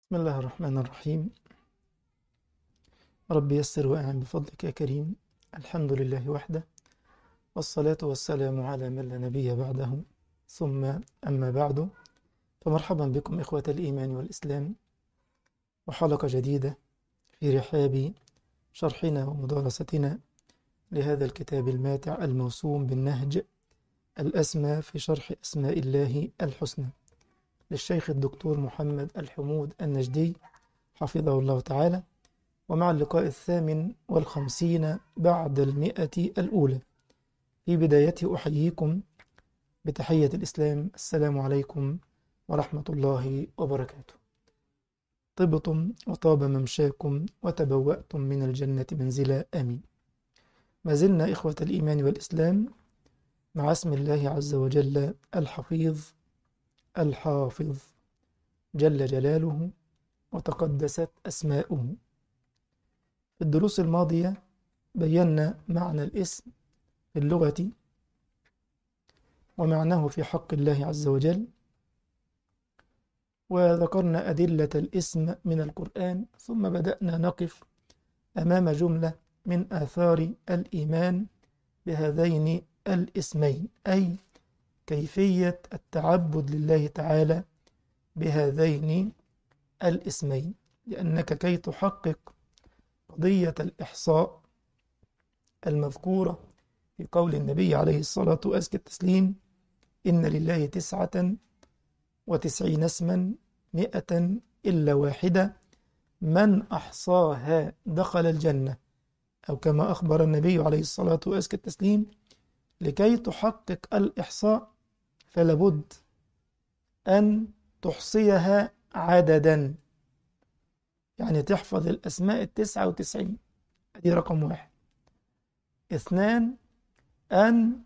بسم الله الرحمن الرحيم رب يسر وأعن بفضلك يا كريم الحمد لله وحده والصلاة والسلام على من لا نبي بعده ثم أما بعد فمرحبا بكم إخوة الإيمان والإسلام وحلقة جديدة في رحاب شرحنا ومدارستنا لهذا الكتاب الماتع الموسوم بالنهج الأسمى في شرح أسماء الله الحسنى للشيخ الدكتور محمد الحمود النجدي حفظه الله تعالى ومع اللقاء الثامن والخمسين بعد المئة الأولى في بدايته أحييكم بتحية الإسلام السلام عليكم ورحمة الله وبركاته طبتم وطاب ممشاكم وتبوأتم من الجنة منزلا آمين ما زلنا إخوة الإيمان والإسلام مع اسم الله عز وجل الحفيظ الحافظ جل جلاله وتقدست أسماؤه في الدروس الماضية بينا معنى الاسم في اللغة ومعناه في حق الله عز وجل وذكرنا أدلة الاسم من القرآن ثم بدأنا نقف أمام جملة من آثار الإيمان بهذين الاسمين أي كيفية التعبد لله تعالى بهذين الاسمين لأنك كي تحقق قضية الإحصاء المذكورة في قول النبي عليه الصلاة وأزكى التسليم إن لله تسعة وتسعين اسما مئة إلا واحدة من أحصاها دخل الجنة أو كما أخبر النبي عليه الصلاة وأزكى التسليم لكي تحقق الإحصاء فلابد أن تحصيها عددا يعني تحفظ الأسماء التسعة وتسعين دي رقم واحد اثنان أن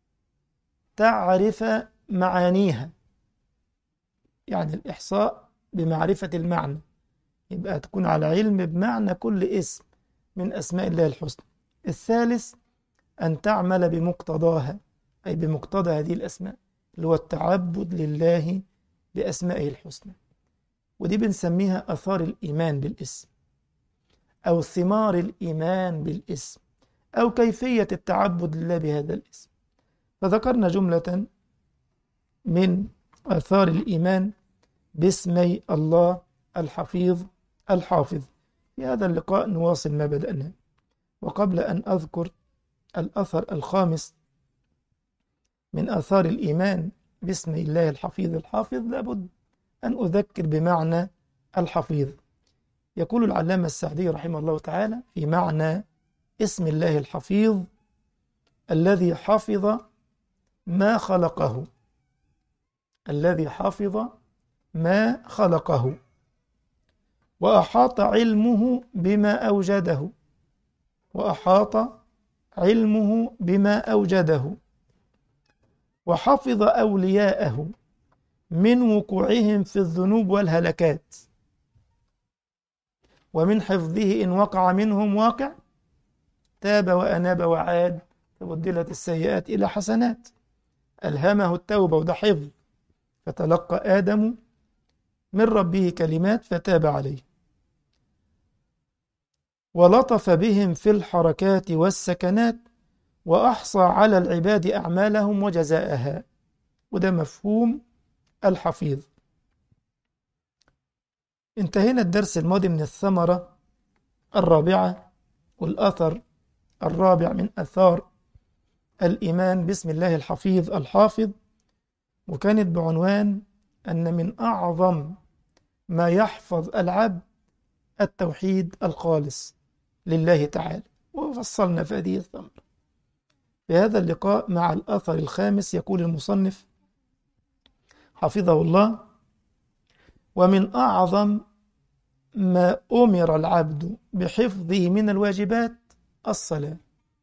تعرف معانيها يعني الإحصاء بمعرفة المعنى يبقى تكون على علم بمعنى كل اسم من أسماء الله الحسنى الثالث أن تعمل بمقتضاها أي بمقتضى هذه الأسماء اللي هو التعبد لله بأسمائه الحسنى ودي بنسميها أثار الإيمان بالاسم أو ثمار الإيمان بالاسم أو كيفية التعبد لله بهذا الاسم فذكرنا جملة من آثار الإيمان باسمي الله الحفيظ الحافظ في هذا اللقاء نواصل ما بدأنا وقبل أن أذكر الأثر الخامس من آثار الإيمان باسم الله الحفيظ الحافظ لابد أن أذكر بمعنى الحفيظ يقول العلامة السعدي رحمه الله تعالى في معنى اسم الله الحفيظ الذي حفظ ما خلقه الذي حفظ ما خلقه وأحاط علمه بما أوجده وأحاط علمه بما أوجده وحفظ أولياءه من وقوعهم في الذنوب والهلكات ومن حفظه إن وقع منهم واقع تاب وأناب وعاد فبدلت السيئات إلى حسنات ألهمه التوبة وده حفظ فتلقى آدم من ربه كلمات فتاب عليه ولطف بهم في الحركات والسكنات وأحصى على العباد أعمالهم وجزاءها وده مفهوم الحفيظ انتهينا الدرس الماضي من الثمرة الرابعة والأثر الرابع من أثار الإيمان باسم الله الحفيظ الحافظ وكانت بعنوان أن من أعظم ما يحفظ العبد التوحيد الخالص لله تعالى وفصلنا في هذه الثمرة في هذا اللقاء مع الأثر الخامس يقول المصنف حفظه الله ومن أعظم ما أمر العبد بحفظه من الواجبات الصلاة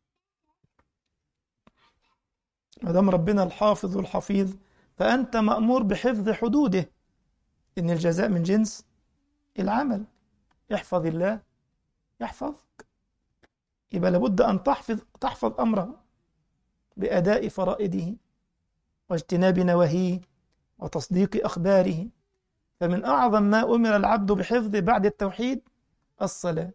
ما دام ربنا الحافظ والحفيظ فأنت مأمور بحفظ حدوده إن الجزاء من جنس العمل احفظ الله يحفظك يبقى لابد أن تحفظ تحفظ أمره بأداء فرائده واجتناب نواهيه وتصديق أخباره فمن أعظم ما أمر العبد بحفظه بعد التوحيد الصلاة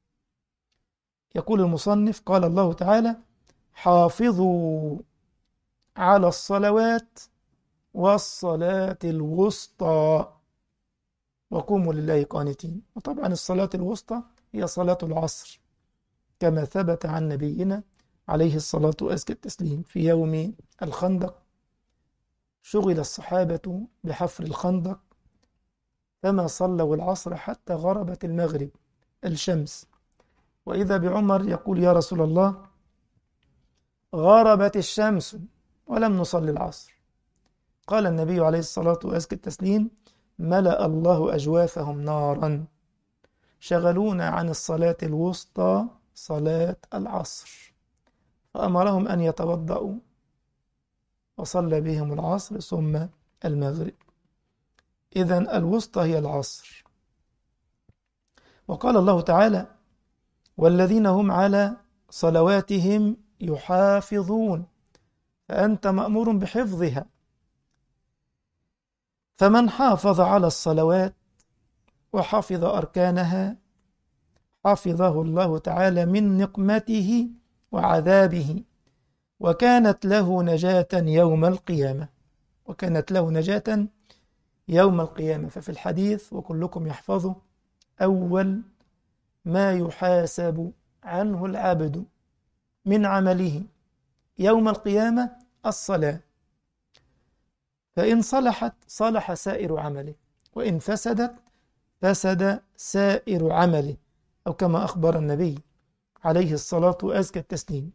يقول المصنف قال الله تعالى حافظوا على الصلوات والصلاة الوسطى وقوموا لله قانتين وطبعا الصلاة الوسطى هي صلاة العصر كما ثبت عن نبينا عليه الصلاة وأزكى التسليم في يوم الخندق شغل الصحابة بحفر الخندق فما صلوا العصر حتى غربت المغرب الشمس وإذا بعمر يقول يا رسول الله غربت الشمس ولم نصلي العصر قال النبي عليه الصلاة وأزكى التسليم ملأ الله أجوافهم نارا شغلونا عن الصلاة الوسطى صلاة العصر فأمرهم أن يتوضأوا وصلى بهم العصر ثم المغرب إذا الوسطى هي العصر وقال الله تعالى والذين هم على صلواتهم يحافظون فأنت مأمور بحفظها فمن حافظ على الصلوات وحفظ أركانها حفظه الله تعالى من نقمته وعذابه وكانت له نجاة يوم القيامة وكانت له نجاة يوم القيامة ففي الحديث وكلكم يحفظه أول ما يحاسب عنه العبد من عمله يوم القيامة الصلاة فإن صلحت صلح سائر عمله وإن فسدت فسد سائر عمله أو كما أخبر النبي عليه الصلاة وأزكى التسليم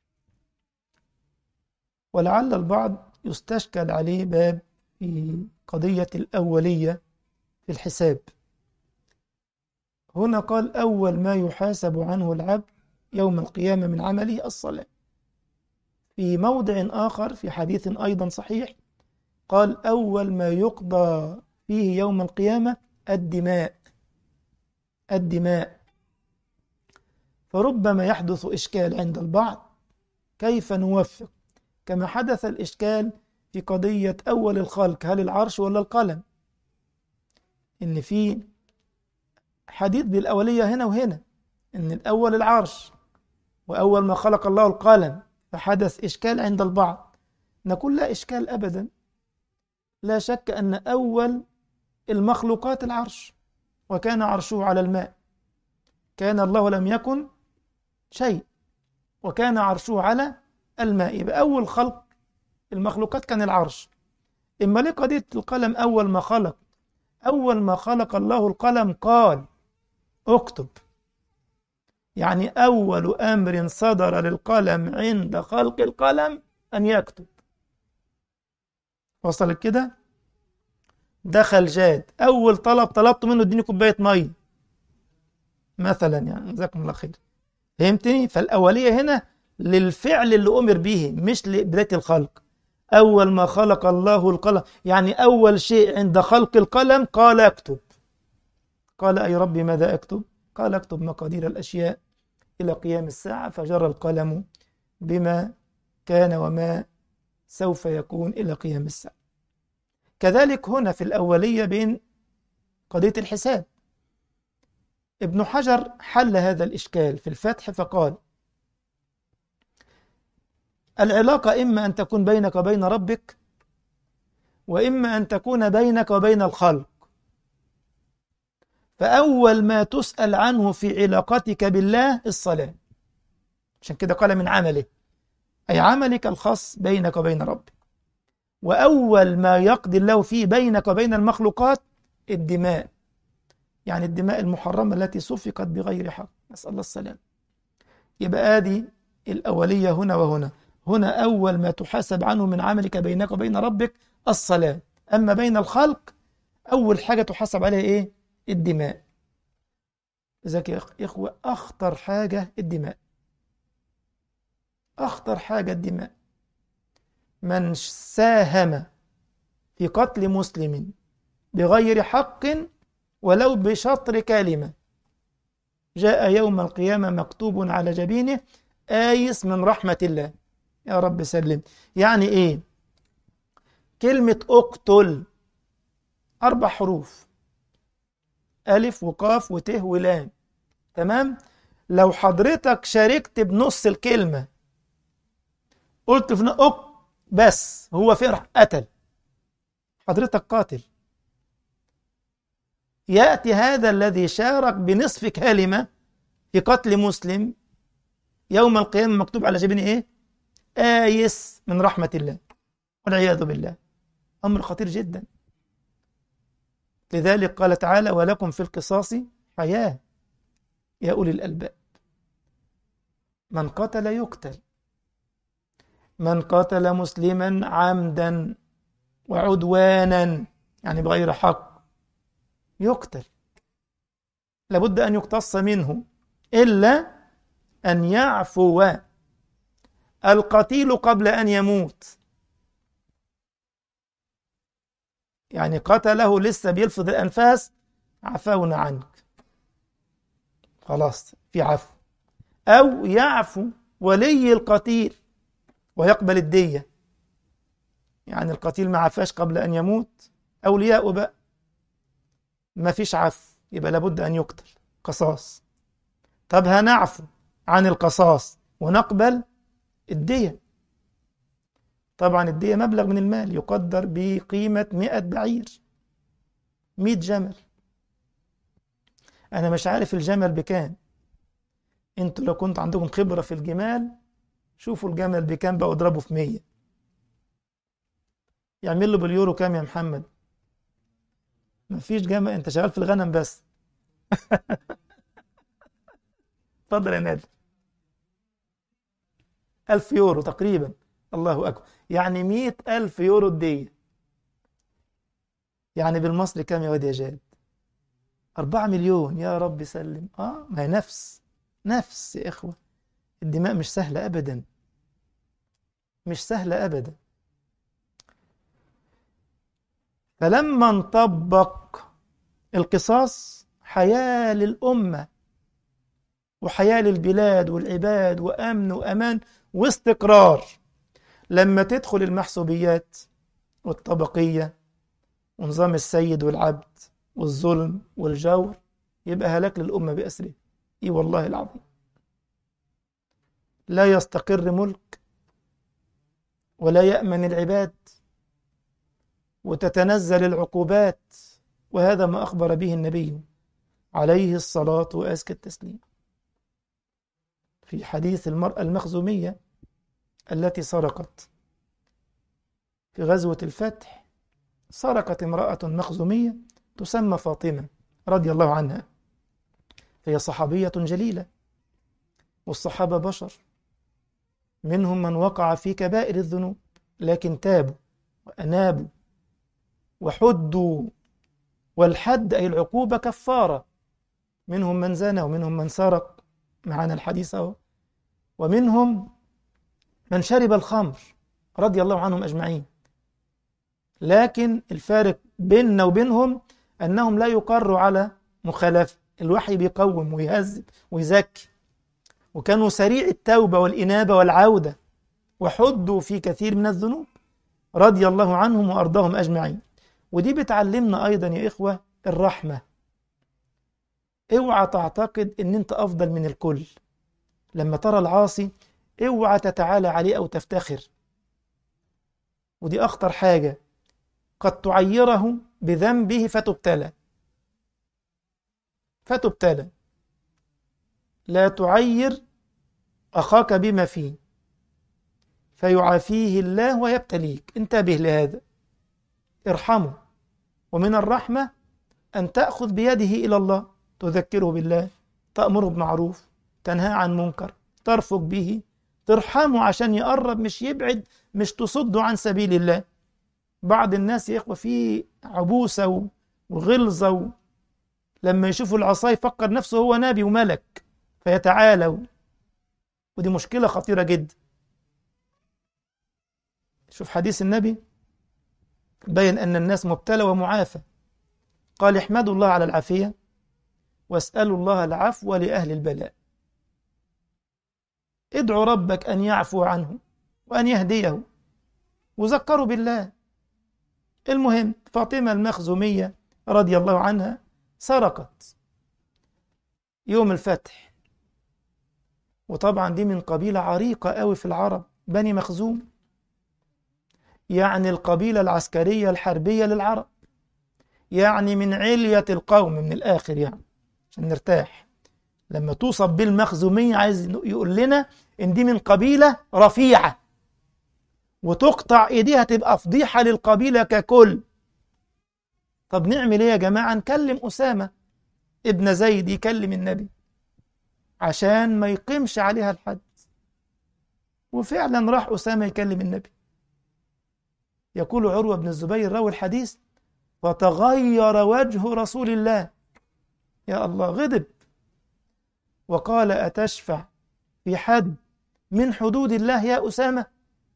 ولعل البعض يستشكل عليه باب في قضية الأولية في الحساب هنا قال أول ما يحاسب عنه العبد يوم القيامة من عمله الصلاة في موضع آخر في حديث أيضا صحيح قال أول ما يقضى فيه يوم القيامة الدماء الدماء فربما يحدث إشكال عند البعض كيف نوفق كما حدث الإشكال في قضية أول الخلق هل العرش ولا القلم إن في حديث بالأولية هنا وهنا إن الأول العرش وأول ما خلق الله القلم فحدث إشكال عند البعض نقول لا إشكال أبدا لا شك أن أول المخلوقات العرش وكان عرشه على الماء كان الله لم يكن شيء وكان عرشه على الماء يبقى أول خلق المخلوقات كان العرش إما ليه قضية القلم أول ما خلق أول ما خلق الله القلم قال اكتب يعني أول أمر صدر للقلم عند خلق القلم أن يكتب وصلت كده دخل جاد أول طلب طلبت منه اديني كوباية مية مثلا يعني جزاكم الله خير فهمتني فالأولية هنا للفعل اللي أمر به مش لبداية الخلق أول ما خلق الله القلم يعني أول شيء عند خلق القلم قال اكتب قال أي ربي ماذا أكتب قال اكتب مقادير الأشياء إلى قيام الساعة فجرى القلم بما كان وما سوف يكون إلى قيام الساعة كذلك هنا في الأولية بين قضية الحساب ابن حجر حل هذا الإشكال في الفتح فقال العلاقة إما أن تكون بينك وبين ربك وإما أن تكون بينك وبين الخلق فأول ما تسأل عنه في علاقتك بالله الصلاة عشان كده قال من عمله أي عملك الخاص بينك وبين ربك وأول ما يقضي الله فيه بينك وبين المخلوقات الدماء يعني الدماء المحرمة التي سفكت بغير حق نسأل الله السلام يبقى هذه الأولية هنا وهنا هنا أول ما تحاسب عنه من عملك بينك وبين ربك الصلاة أما بين الخلق أول حاجة تحاسب عليها إيه؟ الدماء لذلك يا إخوة أخطر حاجة الدماء أخطر حاجة الدماء من ساهم في قتل مسلم بغير حق ولو بشطر كلمة جاء يوم القيامة مكتوب على جبينه آيس من رحمة الله يا رب سلم يعني إيه كلمة اقتل أربع حروف ألف وقاف وت ولام تمام لو حضرتك شاركت بنص الكلمة قلت في أك بس هو فين راح قتل حضرتك قاتل يأتي هذا الذي شارك بنصف كلمة في قتل مسلم يوم القيامة مكتوب على جبينه إيه؟ آيس من رحمة الله والعياذ بالله أمر خطير جدا لذلك قال تعالى ولكم في القصاص حياة يا أولي الألباب من قتل يقتل من قتل مسلما عمدا وعدوانا يعني بغير حق يقتل لابد أن يقتص منه إلا أن يعفو القتيل قبل أن يموت يعني قتله لسه بيلفظ الأنفاس عفونا عنك خلاص في عفو أو يعفو ولي القتيل ويقبل الدية يعني القتيل ما عفاش قبل أن يموت أولياء بقى ما فيش عفو يبقى لابد أن يقتل قصاص طب هنعفو عن القصاص ونقبل الدية طبعا الدية مبلغ من المال يقدر بقيمة مئة بعير مئة جمل أنا مش عارف الجمل بكام انتوا لو كنت عندكم خبرة في الجمال شوفوا الجمل بكام بقى اضربه في مية يعمل له باليورو كام يا محمد مفيش جمل انت شغال في الغنم بس اتفضل يا نادر ألف يورو تقريبا الله أكبر يعني مئة ألف يورو الدية يعني بالمصري كام يا واد يا جاد أربعة مليون يا رب سلم آه ما هي نفس نفس يا إخوة الدماء مش سهلة أبدا مش سهلة أبدا فلما نطبق القصاص حياة للأمة وحياة للبلاد والعباد وأمن وأمان واستقرار لما تدخل المحسوبيات والطبقية ونظام السيد والعبد والظلم والجور يبقى هلاك للأمة بأسره إي والله العظيم لا يستقر ملك ولا يأمن العباد وتتنزل العقوبات وهذا ما أخبر به النبي عليه الصلاة وأزكى التسليم في حديث المرأة المخزومية التي سرقت في غزوة الفتح سرقت امرأة مخزومية تسمى فاطمة رضي الله عنها هي صحابية جليلة والصحابة بشر منهم من وقع في كبائر الذنوب لكن تابوا وأنابوا وحدوا والحد أي العقوبة كفارة منهم من زنى ومنهم من سرق معنا الحديث أهو ومنهم من شرب الخمر رضي الله عنهم أجمعين لكن الفارق بيننا وبينهم أنهم لا يقروا على مخالفة الوحي بيقوم ويهذب ويزكي وكانوا سريع التوبة والإنابة والعودة وحدوا في كثير من الذنوب رضي الله عنهم وأرضاهم أجمعين ودي بتعلمنا أيضا يا إخوة الرحمة اوعى تعتقد ان انت افضل من الكل لما ترى العاصي اوعى تتعالى عليه او تفتخر ودي اخطر حاجة قد تعيره بذنبه فتبتلى فتبتلى لا تعير اخاك بما فيه فيعافيه الله ويبتليك انتبه لهذا ارحمه ومن الرحمة أن تأخذ بيده إلى الله تذكره بالله تأمره بمعروف تنهى عن منكر ترفق به ترحمه عشان يقرب مش يبعد مش تصده عن سبيل الله بعض الناس يا إخوة فيه عبوسة وغلظة لما يشوفوا العصا يفكر نفسه هو نبي وملك فيتعالوا ودي مشكلة خطيرة جدا شوف حديث النبي بين أن الناس مبتلى ومعافى قال احمدوا الله على العافية واسألوا الله العفو لأهل البلاء ادعوا ربك أن يعفو عنه وأن يهديه وذكروا بالله المهم فاطمة المخزومية رضي الله عنها سرقت يوم الفتح وطبعا دي من قبيلة عريقة قوي في العرب بني مخزوم يعني القبيلة العسكرية الحربية للعرب يعني من علية القوم من الآخر يعني عشان نرتاح لما توصف بالمخزومية عايز يقول لنا إن دي من قبيلة رفيعة وتقطع إيديها تبقى فضيحة للقبيلة ككل طب نعمل إيه يا جماعة نكلم أسامة ابن زيد يكلم النبي عشان ما يقيمش عليها الحد وفعلا راح أسامة يكلم النبي يقول عروة بن الزبير راوي الحديث فتغير وجه رسول الله يا الله غضب وقال أتشفع في حد من حدود الله يا أسامة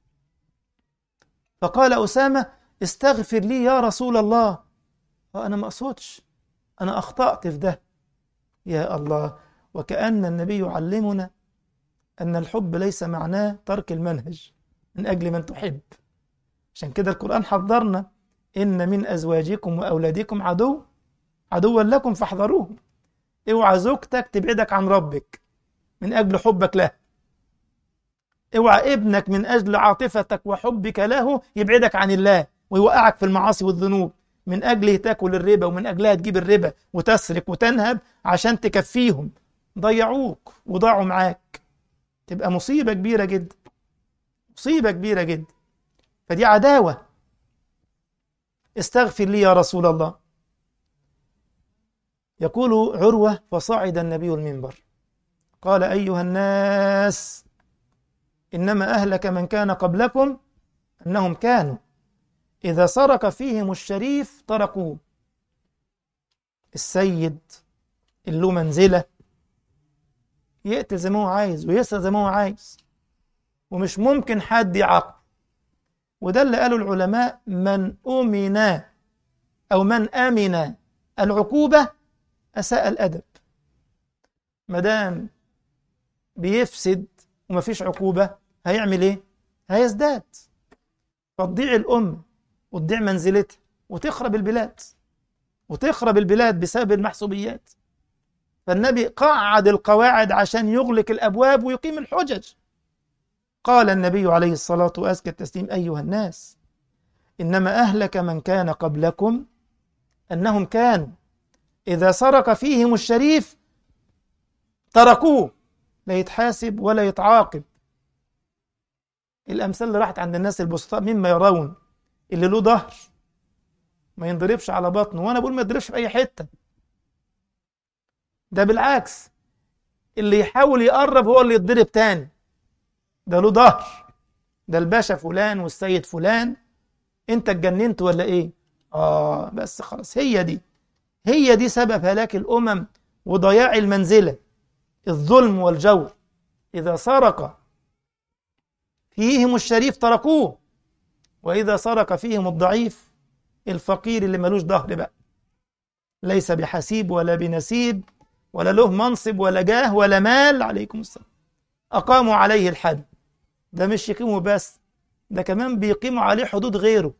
فقال أسامة استغفر لي يا رسول الله أنا ما أقصدش أنا أخطأت في ده يا الله وكأن النبي يعلمنا أن الحب ليس معناه ترك المنهج من أجل من تحب عشان كده القرآن حذرنا إن من أزواجكم وأولادكم عدو عدوا لكم فاحذروهم اوعى زوجتك تبعدك عن ربك من أجل حبك له اوعى ابنك من أجل عاطفتك وحبك له يبعدك عن الله ويوقعك في المعاصي والذنوب من أجله تاكل الربا ومن أجلها تجيب الربا وتسرق وتنهب عشان تكفيهم ضيعوك وضاعوا معاك تبقى مصيبة كبيرة جدا مصيبة كبيرة جدا فدي عداوة استغفر لي يا رسول الله يقول عروة فصعد النبي المنبر قال أيها الناس إنما أهلك من كان قبلكم أنهم كانوا إذا سرق فيهم الشريف تركوه السيد اللي له منزلة يقتل زي ما هو عايز ويسرق زي ما هو عايز ومش ممكن حد يعاقب وده اللي قاله العلماء من أمن أو من أمن العقوبة أساء الأدب مدام بيفسد ومفيش عقوبة هيعمل إيه؟ هيزداد فتضيع الأمة وتضيع منزلتها وتخرب البلاد وتخرب البلاد بسبب المحسوبيات فالنبي قعد القواعد عشان يغلق الأبواب ويقيم الحجج قال النبي عليه الصلاة وأزكى التسليم أيها الناس إنما أهلك من كان قبلكم أنهم كانوا إذا سرق فيهم الشريف تركوه لا يتحاسب ولا يتعاقب الأمثال اللي راحت عند الناس البسطاء مما يرون اللي له ظهر ما ينضربش على بطنه وأنا بقول ما يضربش في أي حتة ده بالعكس اللي يحاول يقرب هو اللي يتضرب تاني ده له ظهر ده الباشا فلان والسيد فلان انت اتجننت ولا ايه اه بس خلاص هي دي هي دي سبب هلاك الامم وضياع المنزله الظلم والجور اذا سرق فيهم الشريف تركوه واذا سرق فيهم الضعيف الفقير اللي ملوش ظهر بقى ليس بحسيب ولا بنسيب ولا له منصب ولا جاه ولا مال عليكم السلام أقاموا عليه الحد ده مش يقيموا بس ده كمان بيقيموا عليه حدود غيره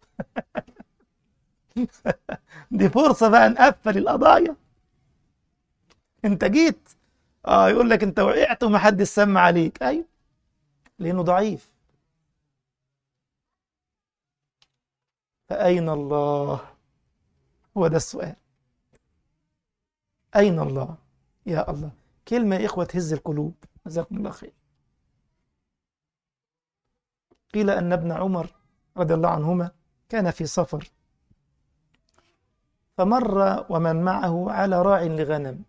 دي فرصة بقى نقفل القضايا انت جيت اه يقول لك انت وقعت ومحدش سمع عليك ايوه لانه ضعيف فأين الله هو ده السؤال أين الله يا الله كلمة يا إخوة تهز القلوب جزاكم الله خير قيل أن ابن عمر رضي الله عنهما كان في سفر فمر ومن معه على راع لغنم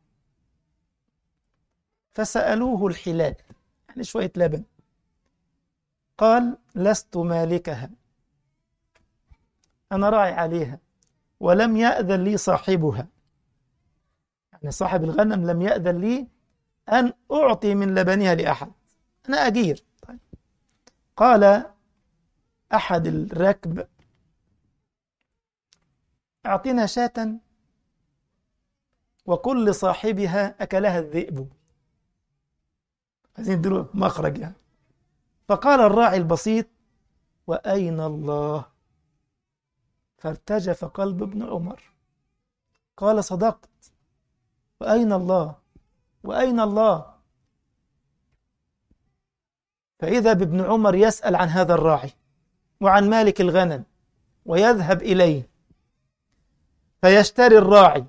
فسألوه الحلال يعني شوية لبن قال لست مالكها أنا راعي عليها ولم يأذن لي صاحبها يعني صاحب الغنم لم يأذن لي أن أعطي من لبنها لأحد أنا أجير طيب. قال أحد الركب أعطينا شاة وكل صاحبها أكلها الذئب عايزين يديله مخرج يعني فقال الراعي البسيط وأين الله فارتجف قلب ابن عمر قال صدقت وأين الله وأين الله فإذا بابن عمر يسأل عن هذا الراعي وعن مالك الغنم ويذهب إليه فيشتري الراعي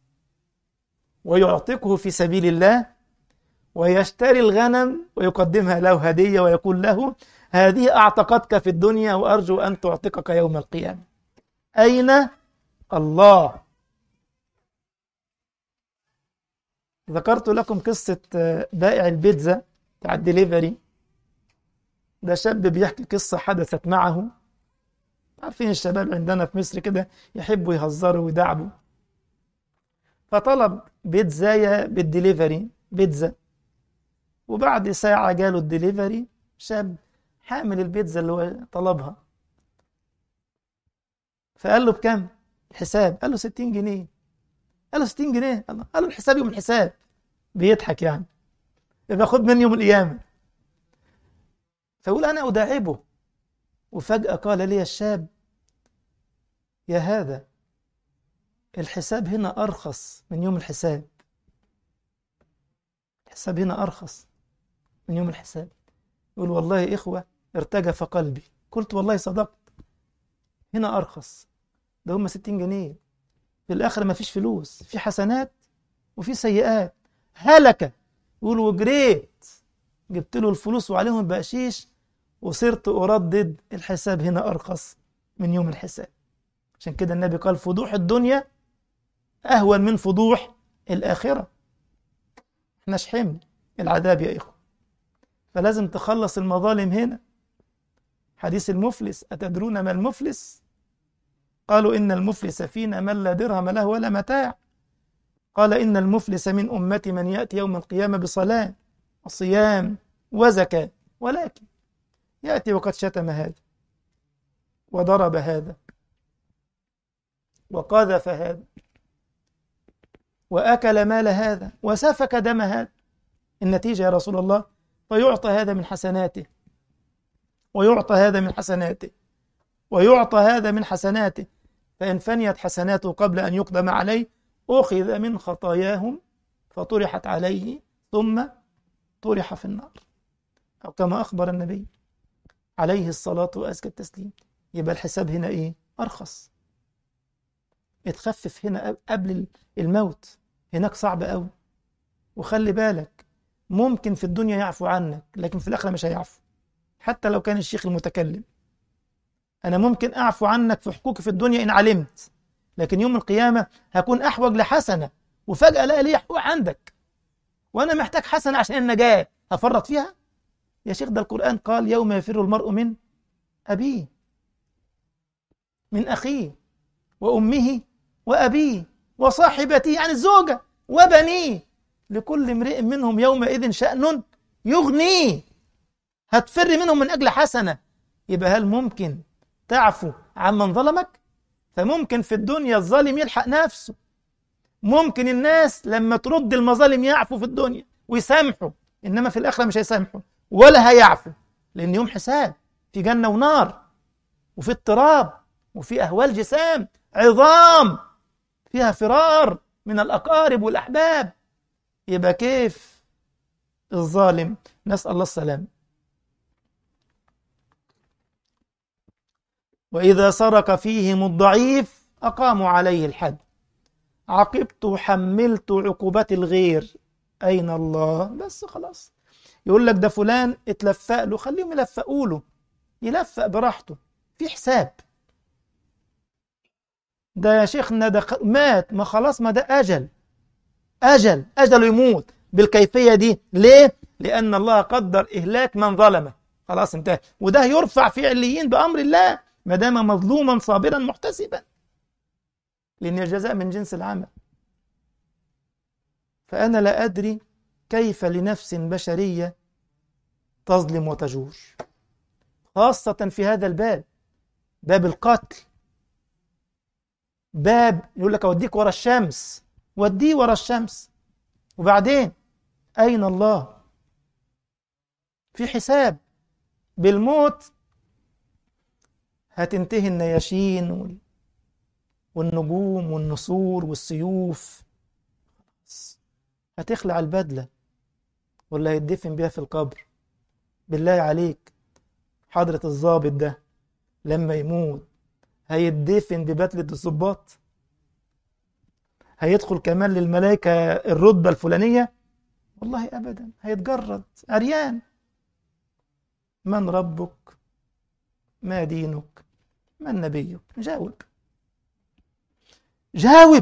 ويعتقه في سبيل الله ويشتري الغنم ويقدمها له هدية ويقول له هذه أعتقتك في الدنيا وأرجو أن تعتقك يوم القيامة أين الله ذكرت لكم قصة بائع البيتزا بتاع الدليفري ده شاب بيحكي قصة حدثت معه عارفين الشباب عندنا في مصر كده يحبوا يهزروا ويدعبوا فطلب بيتزاية بالدليفري بيتزا وبعد ساعة جاله الدليفري شاب حامل البيتزا اللي هو طلبها فقال له بكم الحساب قال له 60 جنيه قال له 60 جنيه قال له الحساب يوم الحساب بيضحك يعني يبقى خد مني يوم القيامة فيقول أنا أداعبه وفجأة قال لي الشاب يا هذا الحساب هنا أرخص من يوم الحساب الحساب هنا أرخص من يوم الحساب يقول والله يا إخوة ارتجف قلبي قلت والله صدقت هنا أرخص ده هم 60 جنيه في الآخر ما فيش فلوس في حسنات وفي سيئات هلك يقول وجريت جبت له الفلوس وعليهم بقشيش وصرت أردد الحساب هنا أرخص من يوم الحساب عشان كده النبي قال فضوح الدنيا أهون من فضوح الآخرة احنا شحمنا العذاب يا إخوة فلازم تخلص المظالم هنا حديث المفلس أتدرون ما المفلس قالوا إن المفلس فينا من لا درهم له ولا متاع قال إن المفلس من أمتي من يأتي يوم القيامة بصلاة وصيام وزكاة ولكن يأتي وقد شتم هذا وضرب هذا وقذف هذا وأكل مال هذا وسفك دم هذا النتيجة يا رسول الله فيعطى هذا من حسناته ويعطى هذا من حسناته ويعطى هذا من حسناته فإن فنيت حسناته قبل أن يقدم عليه أخذ من خطاياهم فطرحت عليه ثم طرح في النار أو كما أخبر النبي عليه الصلاة وأزكى التسليم يبقى الحساب هنا إيه؟ أرخص اتخفف هنا قبل الموت هناك صعب قوي وخلي بالك ممكن في الدنيا يعفو عنك لكن في الآخرة مش هيعفو حتى لو كان الشيخ المتكلم أنا ممكن أعفو عنك في حقوقي في الدنيا إن علمت لكن يوم القيامة هكون أحوج لحسنة وفجأة لا لي حقوق عندك وأنا محتاج حسنة عشان النجاة هفرط فيها يا شيخ ده القرآن قال يوم يفر المرء من أبيه من أخيه وأمه وأبيه وصاحبته يعني الزوجة وبنيه لكل امرئ منهم يومئذ شأن يغنيه هتفر منهم من أجل حسنة يبقى هل ممكن تعفو عمن ظلمك فممكن في الدنيا الظالم يلحق نفسه ممكن الناس لما ترد المظالم يعفو في الدنيا ويسامحوا إنما في الآخرة مش هيسامحوا ولا هيعفو لأن يوم حساب في جنة ونار وفي اضطراب وفي أهوال جسام عظام فيها فرار من الأقارب والأحباب يبقى كيف الظالم نسأل الله السلام وإذا سرق فيهم الضعيف أقاموا عليه الحد عاقبت حملت عقوبات الغير أين الله بس خلاص يقول لك ده فلان اتلفق له خليهم يلفقوا له يلفق براحته في حساب ده يا شيخنا ده مات ما خلاص ما ده أجل أجل أجله يموت بالكيفية دي ليه؟ لأن الله قدر إهلاك من ظلمه خلاص انتهى وده يرفع في عليين بأمر الله ما دام مظلوما صابرا محتسبا لأن الجزاء من جنس العمل فأنا لا أدري كيف لنفس بشرية تظلم وتجور خاصة في هذا الباب باب القتل باب يقول لك أوديك ورا الشمس وديه ورا الشمس وبعدين أين الله في حساب بالموت هتنتهي النياشين والنجوم والنسور والسيوف هتخلع البدلة ولا هيتدفن بيها في القبر بالله عليك حضرة الضابط ده لما يموت هيتدفن ببدلة الضباط هيدخل كمان للملائكة الرتبة الفلانية والله أبدا هيتجرد عريان من ربك ما دينك من نبيك جاوب جاوب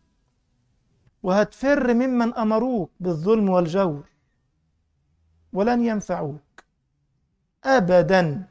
وهتفر ممن أمروك بالظلم والجور ولن ينفعوك أبدا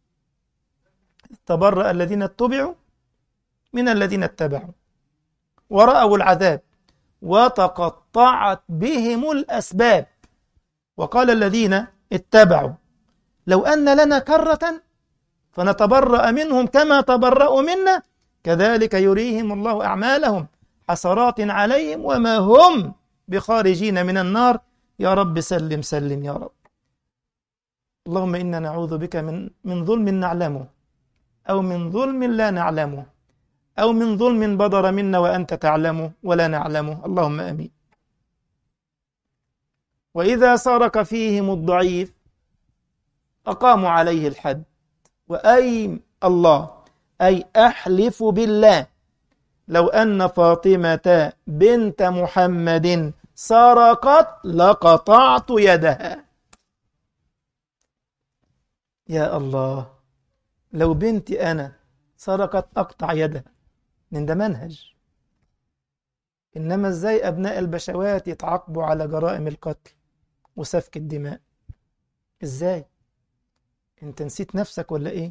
تبرأ الذين اتبعوا من الذين اتبعوا ورأوا العذاب وتقطعت بهم الأسباب وقال الذين اتبعوا لو أن لنا كرة فنتبرأ منهم كما تبرأوا منا كذلك يريهم الله أعمالهم حسرات عليهم وما هم بخارجين من النار يا رب سلم سلم يا رب اللهم إنا نعوذ بك من من ظلم نعلمه أو من ظلم لا نعلمه أو من ظلم بدر منا وأنت تعلمه ولا نعلمه اللهم أمين وإذا سرق فيهم الضعيف أقاموا عليه الحد وأي الله أي أحلف بالله لو أن فاطمة بنت محمد سرقت لقطعت يدها يا الله لو بنتي أنا سرقت أقطع يدها من ده منهج إنما إزاي أبناء البشوات يتعاقبوا على جرائم القتل وسفك الدماء إزاي أنت نسيت نفسك ولا إيه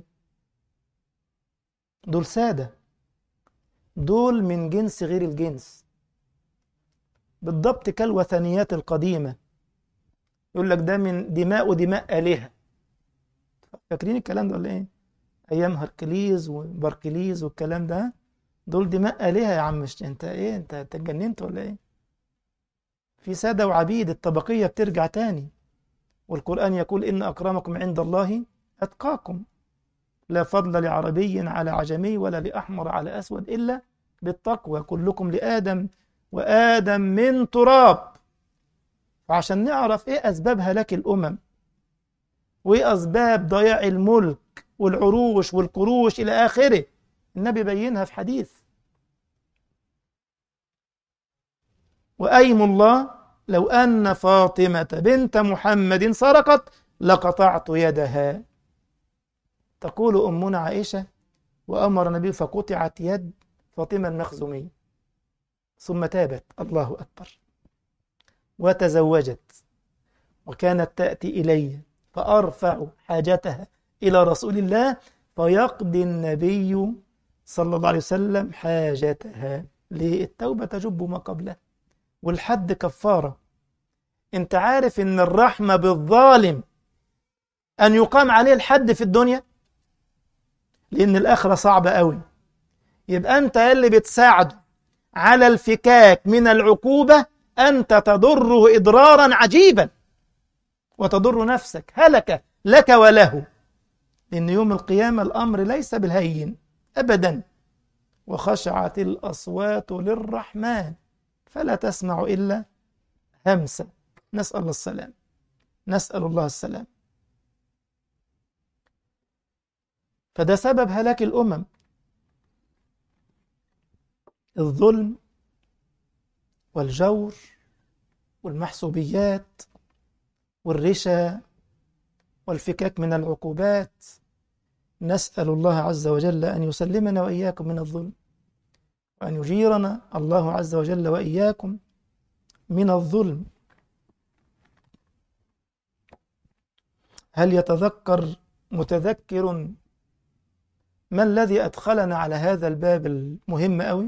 دول سادة دول من جنس غير الجنس بالضبط كالوثنيات القديمة يقول لك ده من دماء ودماء آلهة فاكرين الكلام ده ولا ايه ايام هركليز وبركليز والكلام ده دول دماء آلهة يا عم مش انت ايه انت انت اتجننت ولا ايه في سادة وعبيد الطبقية بترجع تاني والقرآن يقول إن أكرمكم عند الله أتقاكم لا فضل لعربي على عجمي ولا لأحمر على أسود إلا بالتقوى كلكم لآدم وآدم من تراب وعشان نعرف إيه أسباب هلاك الأمم وإيه أسباب ضياع الملك والعروش والقروش إلى آخره النبي بينها في حديث وأيم الله لو أن فاطمة بنت محمد سرقت لقطعت يدها تقول أمنا عائشة وأمر النبي فقطعت يد فاطمة المخزومية ثم تابت الله أكبر وتزوجت وكانت تأتي إلي فأرفع حاجتها إلى رسول الله فيقضي النبي صلى الله عليه وسلم حاجتها للتوبة تجب ما قبلها والحد كفارة انت عارف ان الرحمة بالظالم ان يقام عليه الحد في الدنيا لان الاخرة صعبة قوي يبقى انت اللي بتساعده على الفكاك من العقوبة انت تضره اضرارا عجيبا وتضر نفسك هلك لك وله لان يوم القيامة الامر ليس بالهين ابدا وخشعت الاصوات للرحمن فلا تسمع إلا همسا نسأل الله السلام نسأل الله السلام فده سبب هلاك الأمم الظلم والجور والمحسوبيات والرشا والفكاك من العقوبات نسأل الله عز وجل أن يسلمنا وإياكم من الظلم وأن يجيرنا الله عز وجل وإياكم من الظلم هل يتذكر متذكر ما الذي أدخلنا على هذا الباب المهم أوي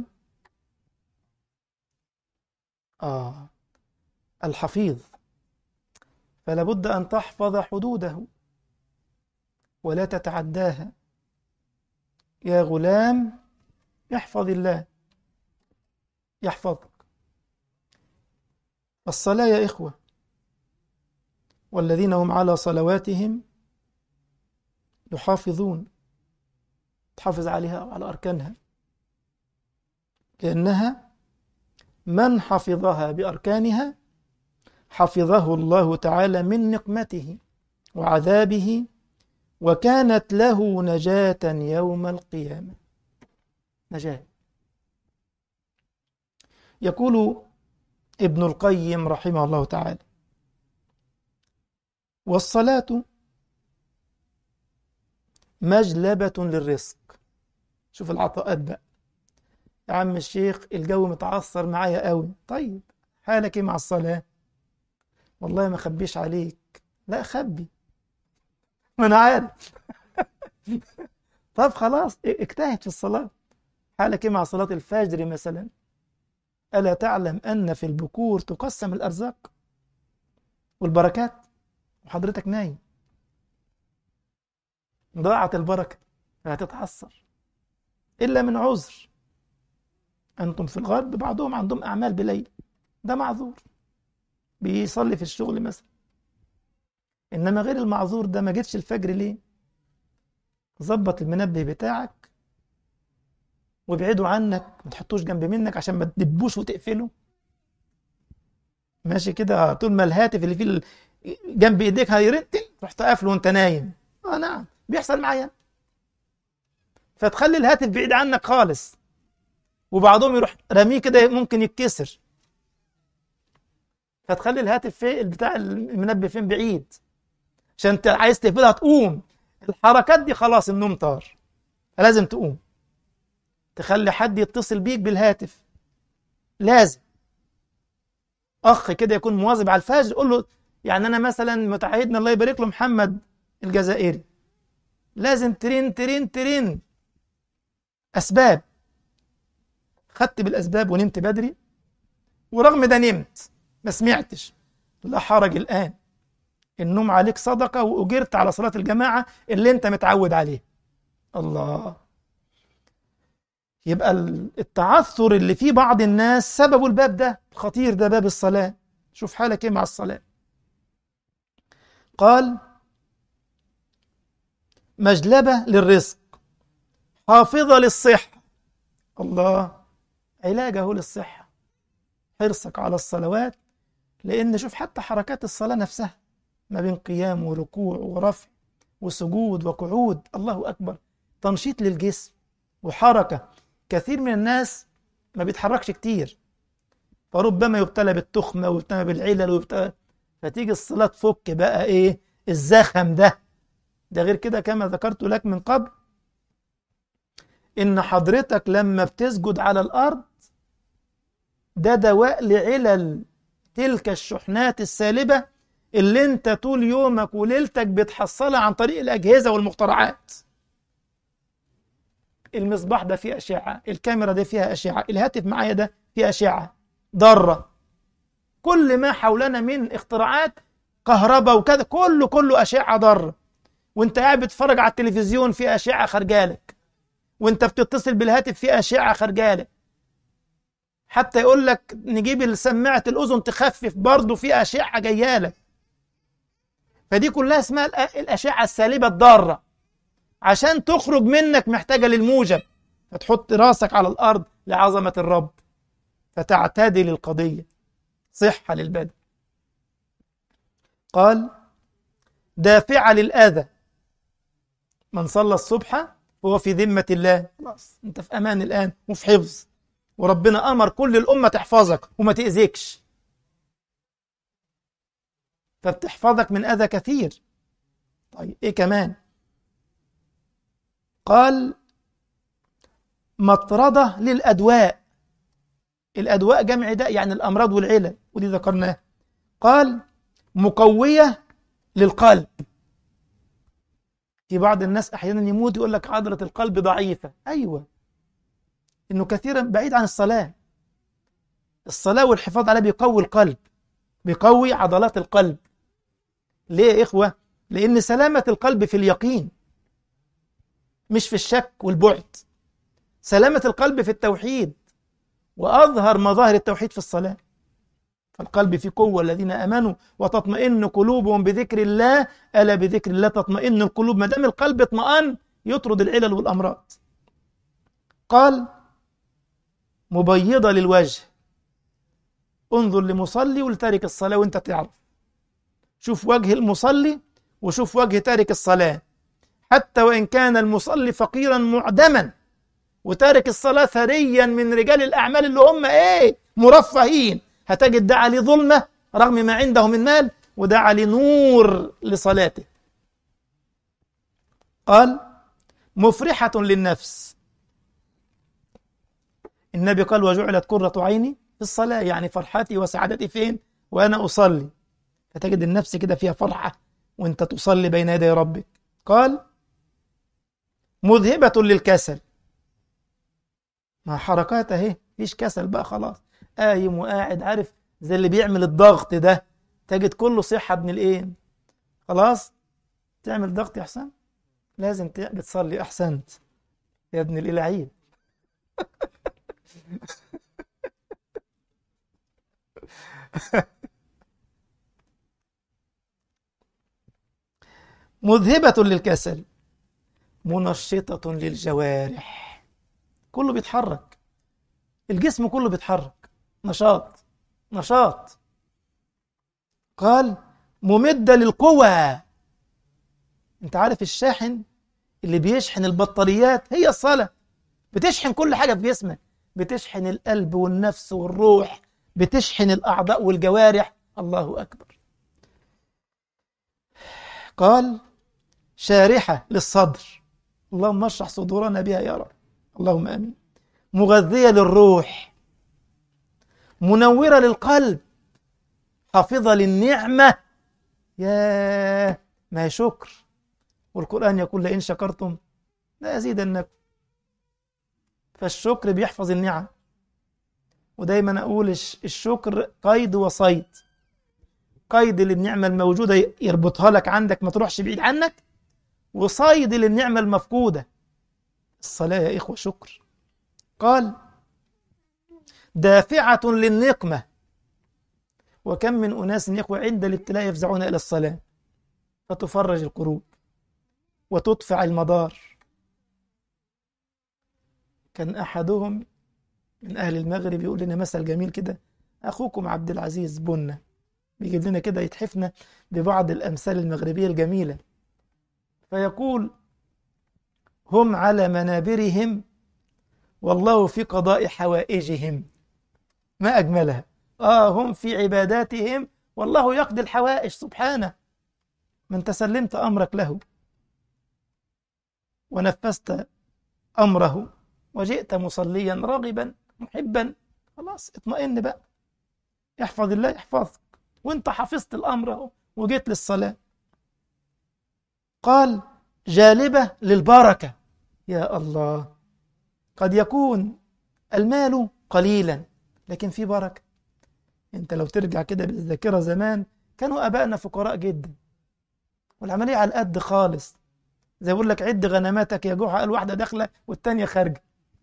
آه الحفيظ فلا بد أن تحفظ حدوده ولا تتعداها يا غلام احفظ الله يحفظك الصلاة يا إخوة والذين هم على صلواتهم يحافظون تحافظ عليها وعلى أركانها لأنها من حفظها بأركانها حفظه الله تعالى من نقمته وعذابه وكانت له نجاة يوم القيامة نجاة يقول ابن القيم رحمه الله تعالى والصلاة مجلبة للرزق شوف العطاءات بقى يا عم الشيخ الجو متعصر معايا قوي طيب حالك ايه مع الصلاة والله ما خبيش عليك لا خبي ما انا عارف طب خلاص اجتهد في الصلاة حالك ايه مع صلاة الفجر مثلا ألا تعلم أن في البكور تقسم الأرزاق والبركات وحضرتك نايم ضاعت البركة هتتعثر إلا من عذر أنتم في الغرب بعضهم عندهم أعمال بليل ده معذور بيصلي في الشغل مثلا إنما غير المعذور ده ما جيتش الفجر ليه ظبط المنبه بتاعك وابعدوا عنك ما تحطوش جنب منك عشان ما تدبوش وتقفله ماشي كده طول ما الهاتف اللي فيه جنب ايديك هيرتل رحت قافله وانت نايم اه نعم بيحصل معايا فتخلي الهاتف بعيد عنك خالص وبعضهم يروح رميه كده ممكن يتكسر فتخلي الهاتف في بتاع المنبه فين بعيد عشان انت عايز تقفلها تقوم الحركات دي خلاص النوم طار لازم تقوم تخلي حد يتصل بيك بالهاتف لازم اخ كده يكون مواظب على الفجر قول له يعني انا مثلا متعهدنا الله يبارك له محمد الجزائري لازم ترين ترين ترين اسباب خدت بالاسباب ونمت بدري ورغم ده نمت ما سمعتش لا حرج الان النوم عليك صدقه واجرت على صلاه الجماعه اللي انت متعود عليه الله يبقى التعثر اللي فيه بعض الناس سببه الباب ده الخطير ده باب الصلاة شوف حالك ايه مع الصلاة قال مجلبة للرزق حافظة للصحة الله علاجه للصحة حرصك على الصلوات لأن شوف حتى حركات الصلاة نفسها ما بين قيام وركوع ورفع وسجود وقعود الله أكبر تنشيط للجسم وحركة كثير من الناس ما بيتحركش كتير فربما يبتلى بالتخمة ويبتلى بالعلل ويبتلى فتيجي الصلاة تفك بقى ايه الزخم ده ده غير كده كما ذكرت لك من قبل ان حضرتك لما بتسجد على الارض ده دواء لعلل تلك الشحنات السالبة اللي انت طول يومك وليلتك بتحصلها عن طريق الأجهزة والمخترعات المصباح ده فيه أشعة الكاميرا دي فيها أشعة الهاتف معايا ده فيه أشعة ضارة كل ما حولنا من اختراعات كهرباء وكذا كله كله أشعة ضارة وانت قاعد بتتفرج على التلفزيون في أشعة خارجالك وانت بتتصل بالهاتف في أشعة خارجالك حتى يقول لك نجيب سماعة الأذن تخفف برضه في أشعة جايالك فدي كلها اسمها الأشعة السالبة الضارة عشان تخرج منك محتاجة للموجب فتحط راسك على الأرض لعظمة الرب فتعتدل القضية صحة للبدن قال دافعة للأذى من صلى الصبح هو في ذمة الله خلاص انت في أمان الآن وفي حفظ وربنا أمر كل الأمة تحفظك وما تأذيكش فبتحفظك من أذى كثير طيب إيه كمان قال مطردة للأدواء الأدواء جمع داء يعني الأمراض والعلل ودي ذكرناه قال مقوية للقلب في بعض الناس أحيانا يموت يقول لك عضلة القلب ضعيفة أيوة إنه كثيرا بعيد عن الصلاة الصلاة والحفاظ عليها بيقوي القلب بيقوي عضلات القلب ليه يا إخوة؟ لأن سلامة القلب في اليقين مش في الشك والبعد سلامة القلب في التوحيد وأظهر مظاهر التوحيد في الصلاة فالقلب في قوة الذين أمنوا وتطمئن قلوبهم بذكر الله ألا بذكر الله تطمئن القلوب ما دام القلب اطمئن يطرد العلل والأمراض قال مبيضة للوجه انظر لمصلي ولتارك الصلاة وانت تعرف شوف وجه المصلي وشوف وجه تارك الصلاة حتى وإن كان المصلي فقيرا معدما وتارك الصلاة ثريا من رجال الأعمال اللي هم إيه مرفهين هتجد ده عليه ظلمة رغم ما عنده من مال وده عليه نور لصلاته قال مفرحة للنفس النبي قال وجعلت قرة عيني في الصلاة يعني فرحتي وسعادتي فين وأنا أصلي فتجد النفس كده فيها فرحة وانت تصلي بين يدي ربك قال مذهبة للكسل ما حركات اهي مفيش كسل بقى خلاص قايم وقاعد عارف زي اللي بيعمل الضغط ده تجد كله صحة ابن الايه خلاص تعمل ضغط يا حسن لازم بتصلي احسنت يا ابن الالعيب مذهبة للكسل منشطة للجوارح كله بيتحرك الجسم كله بيتحرك نشاط نشاط قال ممدة للقوى انت عارف الشاحن اللي بيشحن البطاريات هي الصلاة بتشحن كل حاجة في جسمك بتشحن القلب والنفس والروح بتشحن الأعضاء والجوارح الله أكبر قال شارحة للصدر اللهم اشرح صدورنا بها يا رب اللهم امين مغذيه للروح منوره للقلب حافظه للنعمه يا ما شكر والقران يقول لئن شكرتم لازيدنكم فالشكر بيحفظ النعم ودايما اقول الشكر قيد وصيد قيد للنعمه الموجوده يربطها لك عندك ما تروحش بعيد عنك وصيد للنعمه المفقوده الصلاة يا إخوة شكر قال دافعة للنقمة وكم من أناس يا إخوة عند الابتلاء يفزعون إلى الصلاة فتفرج القلوب وتدفع المدار كان أحدهم من أهل المغرب يقول لنا مثل جميل كده أخوكم عبد العزيز بنا بيجيب لنا كده يتحفنا ببعض الأمثال المغربية الجميلة فيقول هم على منابرهم والله في قضاء حوائجهم ما أجملها آه هم في عباداتهم والله يقضي الحوائج سبحانه من تسلمت أمرك له ونفذت أمره وجئت مصليا راغبا محبا خلاص اطمئن بقى يحفظ الله يحفظك وانت حفظت الأمر اهو وجيت للصلاة قال جالبة للبركة يا الله قد يكون المال قليلا لكن في بركة انت لو ترجع كده بالذاكرة زمان كانوا أبائنا فقراء جدا والعملية على القد خالص زي يقول لك عد غنماتك يا جوع قال واحدة داخلة والتانية خارجة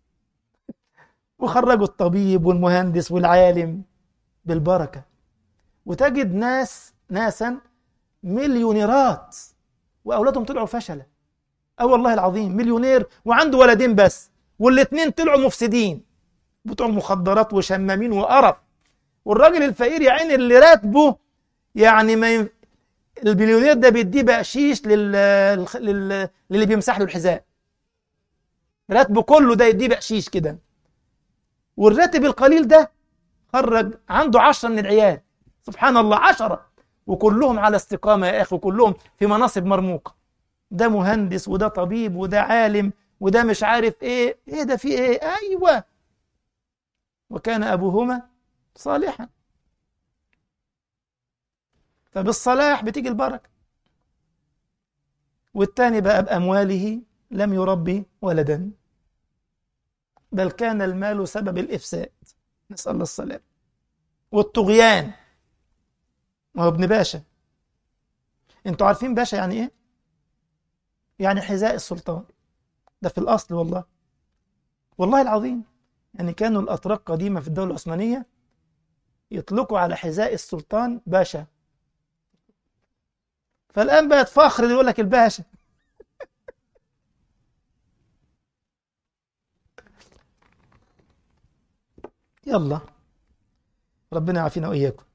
وخرجوا الطبيب والمهندس والعالم بالبركة وتجد ناس ناسا مليونيرات وأولادهم طلعوا فشلة اه والله العظيم مليونير وعنده ولدين بس والاثنين طلعوا مفسدين بتوع مخدرات وشمامين وقرف والراجل الفقير يا عيني اللي راتبه يعني ما ين... البليونير ده بيديه بقشيش لل... لل... للي بيمسح له الحذاء راتبه كله ده يديه بقشيش كده والراتب القليل ده خرج عنده عشرة من العيال سبحان الله عشرة وكلهم على استقامة يا أخي وكلهم في مناصب مرموقة ده مهندس وده طبيب وده عالم وده مش عارف ايه ايه ده في ايه ايوه وكان ابوهما صالحا فبالصلاح بتيجي البركه والتاني بقى بامواله لم يربي ولدا بل كان المال سبب الافساد نسال الله السلام والطغيان ما هو ابن باشا انتوا عارفين باشا يعني ايه يعني حذاء السلطان ده في الأصل والله والله العظيم يعني كانوا الأتراك قديمة في الدولة العثمانية يطلقوا على حذاء السلطان باشا فالآن بقت فخر يقول لك الباشا يلا ربنا يعافينا وإياكم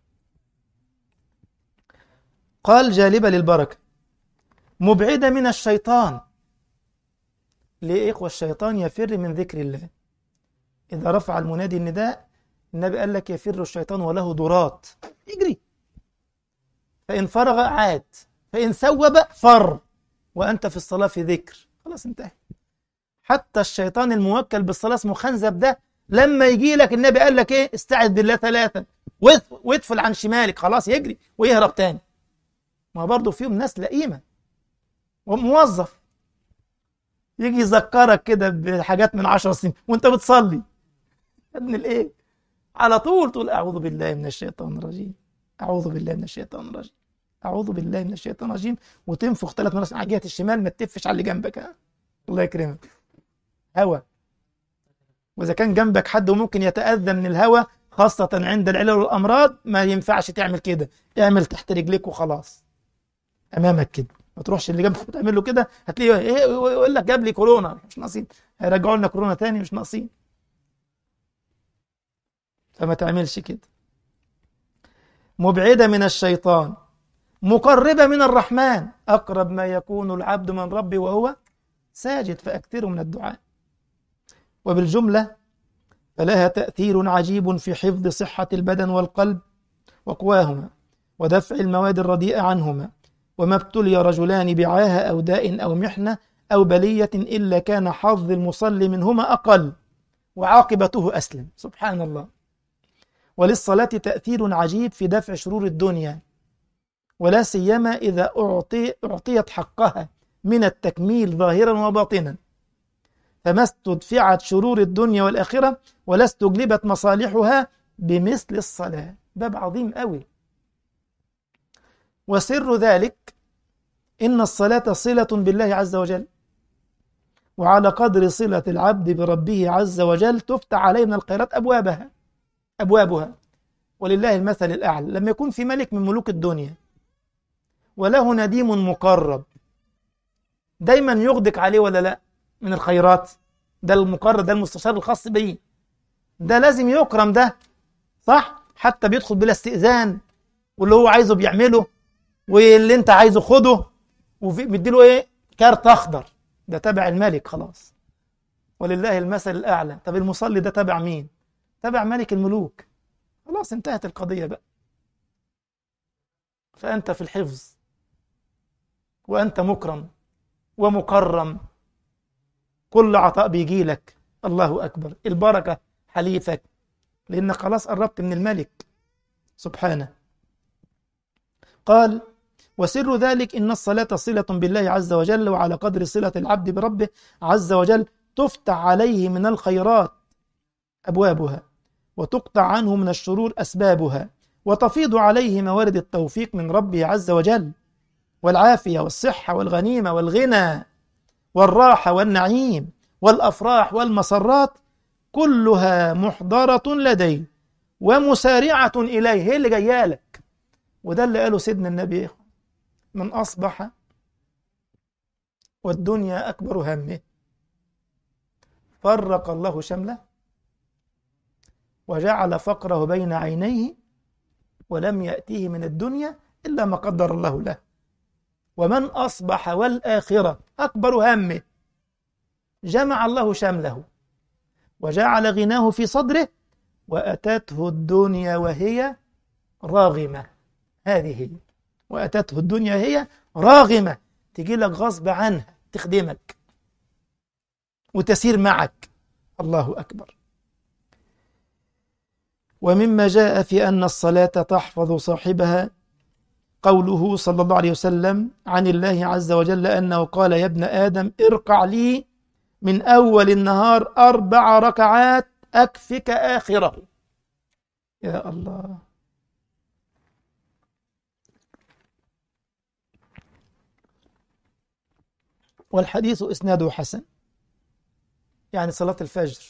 قال جالبة للبركة مبعدة من الشيطان ليه إخوة الشيطان يفر من ذكر الله إذا رفع المنادي النداء النبي قال لك يفر الشيطان وله ضرات يجري فإن فرغ عاد فإن ثوب فر وأنت في الصلاة في ذكر خلاص انتهى حتى الشيطان الموكل بالصلاة اسمه خنزب ده لما يجي لك النبي قال لك ايه استعذ بالله ثلاثا وادفل عن شمالك خلاص يجري ويهرب تاني ما برضه فيهم ناس لئيمة وموظف يجي يذكرك كده بحاجات من عشر سنين وانت بتصلي يا ابن الايه على طول تقول اعوذ بالله من الشيطان الرجيم اعوذ بالله من الشيطان الرجيم اعوذ بالله من الشيطان الرجيم وتنفخ ثلاث مرات على جهه الشمال ما تتفش على اللي جنبك ها الله يكرمك هوا واذا كان جنبك حد وممكن يتاذى من الهوا خاصه عند العلل والامراض ما ينفعش تعمل كده اعمل تحت رجليك وخلاص امامك كده ما تروحش اللي جنبك وتعمل له كده هتلاقيه ايه يقول لك جاب لي كورونا مش ناقصين هيرجعوا لنا كورونا تاني مش ناقصين فما تعملش كده مبعدة من الشيطان مقربة من الرحمن أقرب ما يكون العبد من ربه وهو ساجد فأكثروا من الدعاء وبالجملة فلها تأثير عجيب في حفظ صحة البدن والقلب وقواهما ودفع المواد الرديئة عنهما وما ابتلي رجلان بعاهة أو داء أو محنة أو بلية إلا كان حظ المصلي منهما أقل وعاقبته أسلم سبحان الله وللصلاة تأثير عجيب في دفع شرور الدنيا ولا سيما إذا أعطي أعطيت حقها من التكميل ظاهرا وباطنا فما استدفعت شرور الدنيا والآخرة ولا استجلبت مصالحها بمثل الصلاة باب عظيم قوي وسر ذلك إن الصلاة صلة بالله عز وجل وعلى قدر صلة العبد بربه عز وجل تفتح عليه من الخيرات أبوابها أبوابها ولله المثل الأعلى لما يكون في ملك من ملوك الدنيا وله نديم مقرب دايما يغدق عليه ولا لا من الخيرات ده المقرب ده المستشار الخاص بيه ده لازم يكرم ده صح حتى بيدخل بلا استئذان واللي هو عايزه بيعمله واللي انت عايزه خده ومديله ايه كارت اخضر ده تبع الملك خلاص ولله المثل الاعلى طب المصلي ده تبع مين تبع ملك الملوك خلاص انتهت القضيه بقى فانت في الحفظ وانت مكرم ومكرم كل عطاء بيجي لك الله اكبر البركه حليفك لانك خلاص قربت من الملك سبحانه قال وسر ذلك إن الصلاة صلة بالله عز وجل وعلى قدر صلة العبد بربه عز وجل تفتح عليه من الخيرات أبوابها وتقطع عنه من الشرور أسبابها وتفيض عليه موارد التوفيق من ربه عز وجل والعافية والصحة والغنيمة والغنى والراحة والنعيم والأفراح والمسرات كلها محضرة لديه ومسارعة إليه هي اللي جايه لك وده اللي قاله سيدنا النبي من أصبح والدنيا أكبر همه فرق الله شمله وجعل فقره بين عينيه ولم يأتيه من الدنيا إلا ما قدر الله له ومن أصبح والآخرة أكبر همه جمع الله شمله وجعل غناه في صدره وأتته الدنيا وهي راغمة هذه هي وأتته الدنيا هي راغمة تجي لك غصب عنها تخدمك وتسير معك الله أكبر ومما جاء في أن الصلاة تحفظ صاحبها قوله صلى الله عليه وسلم عن الله عز وجل أنه قال يا ابن آدم ارقع لي من أول النهار أربع ركعات أكفك آخره يا الله والحديث إسناده حسن يعني صلاة الفجر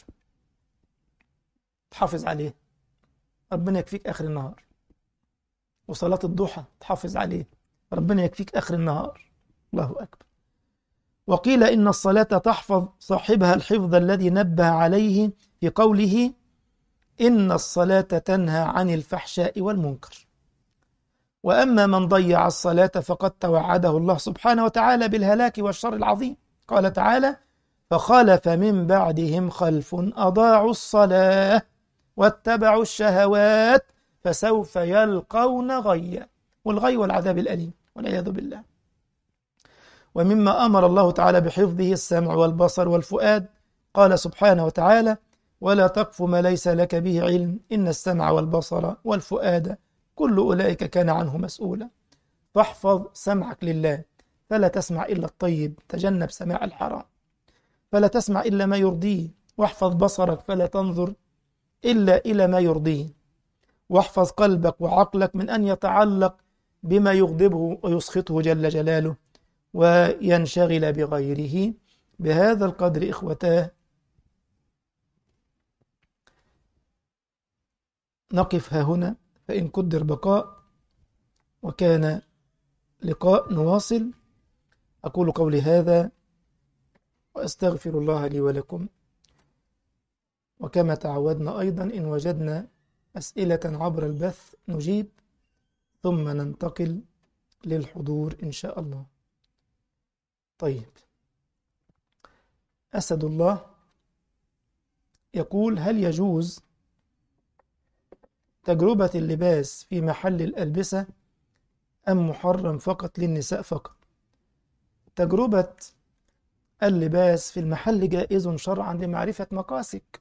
تحافظ عليه ربنا يكفيك آخر النهار وصلاة الضحى تحافظ عليه ربنا يكفيك آخر النهار الله أكبر وقيل إن الصلاة تحفظ صاحبها الحفظ الذي نبه عليه في قوله إن الصلاة تنهى عن الفحشاء والمنكر وأما من ضيع الصلاة فقد توعده الله سبحانه وتعالى بالهلاك والشر العظيم قال تعالى فخلف من بعدهم خلف أضاعوا الصلاة واتبعوا الشهوات فسوف يلقون غيا والغي والعذاب الأليم والعياذ بالله ومما أمر الله تعالى بحفظه السمع والبصر والفؤاد قال سبحانه وتعالى ولا تقف ما ليس لك به علم إن السمع والبصر والفؤاد كل أولئك كان عنه مسؤولا فاحفظ سمعك لله فلا تسمع إلا الطيب تجنب سماع الحرام فلا تسمع إلا ما يرضيه واحفظ بصرك فلا تنظر إلا إلى ما يرضيه واحفظ قلبك وعقلك من أن يتعلق بما يغضبه ويسخطه جل جلاله وينشغل بغيره بهذا القدر إخوتاه نقف ها هنا فإن قدر بقاء وكان لقاء نواصل أقول قولي هذا وأستغفر الله لي ولكم وكما تعودنا أيضا إن وجدنا أسئلة عبر البث نجيب ثم ننتقل للحضور إن شاء الله طيب أسد الله يقول هل يجوز تجربة اللباس في محل الألبسة أم محرم فقط للنساء فقط تجربة اللباس في المحل جائز شرعا لمعرفة مقاسك